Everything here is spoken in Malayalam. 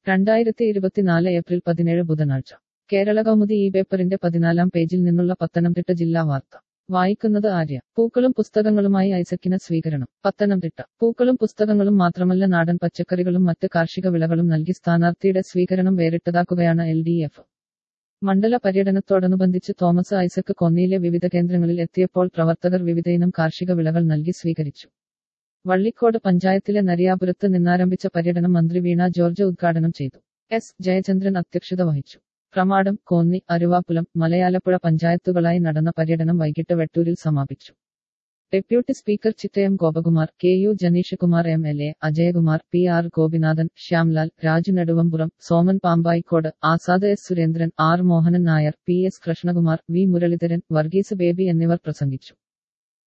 രണ്ടായിരത്തി ഇരുപത്തിനാല് ഏപ്രിൽ പതിനേഴ് ബുധനാഴ്ച കേരള കൗമുദി ഈ പേപ്പറിന്റെ പതിനാലാം പേജിൽ നിന്നുള്ള പത്തനംതിട്ട ജില്ലാ വാർത്ത വായിക്കുന്നത് ആര്യ പൂക്കളും പുസ്തകങ്ങളുമായി ഐസക്കിന് സ്വീകരണം പത്തനംതിട്ട പൂക്കളും പുസ്തകങ്ങളും മാത്രമല്ല നാടൻ പച്ചക്കറികളും മറ്റ് കാർഷിക വിളകളും നൽകി സ്ഥാനാർത്ഥിയുടെ സ്വീകരണം വേറിട്ടതാക്കുകയാണ് എൽ ഡി എഫ് മണ്ഡല പര്യടനത്തോടനുബന്ധിച്ച് തോമസ് ഐസക് കൊന്നിയിലെ വിവിധ കേന്ദ്രങ്ങളിൽ എത്തിയപ്പോൾ പ്രവർത്തകർ വിവിധയിനം കാർഷിക വിളകൾ നൽകി സ്വീകരിച്ചു വള്ളിക്കോട് പഞ്ചായത്തിലെ നരിയാപുരത്ത് നിന്നാരംഭിച്ച പര്യടനം മന്ത്രി വീണ ജോർജ് ഉദ്ഘാടനം ചെയ്തു എസ് ജയചന്ദ്രൻ അധ്യക്ഷത വഹിച്ചു പ്രമാടം കോന്നി അരുവാപ്പുലം മലയാലപ്പുഴ പഞ്ചായത്തുകളായി നടന്ന പര്യടനം വൈകിട്ട് വെട്ടൂരിൽ സമാപിച്ചു deputy speaker Chittayam Gopakumar K U Janeeshkumar M L A Ajayakumar P R Gopinathan Shyamlal Raju Neduvampuram Soman Pampayikode Azad S Surendran R Mohanan Nair P S Krishnakumar V Muraleedharan Varghese Baby എന്നിവർ പ്രസംഗിച്ചു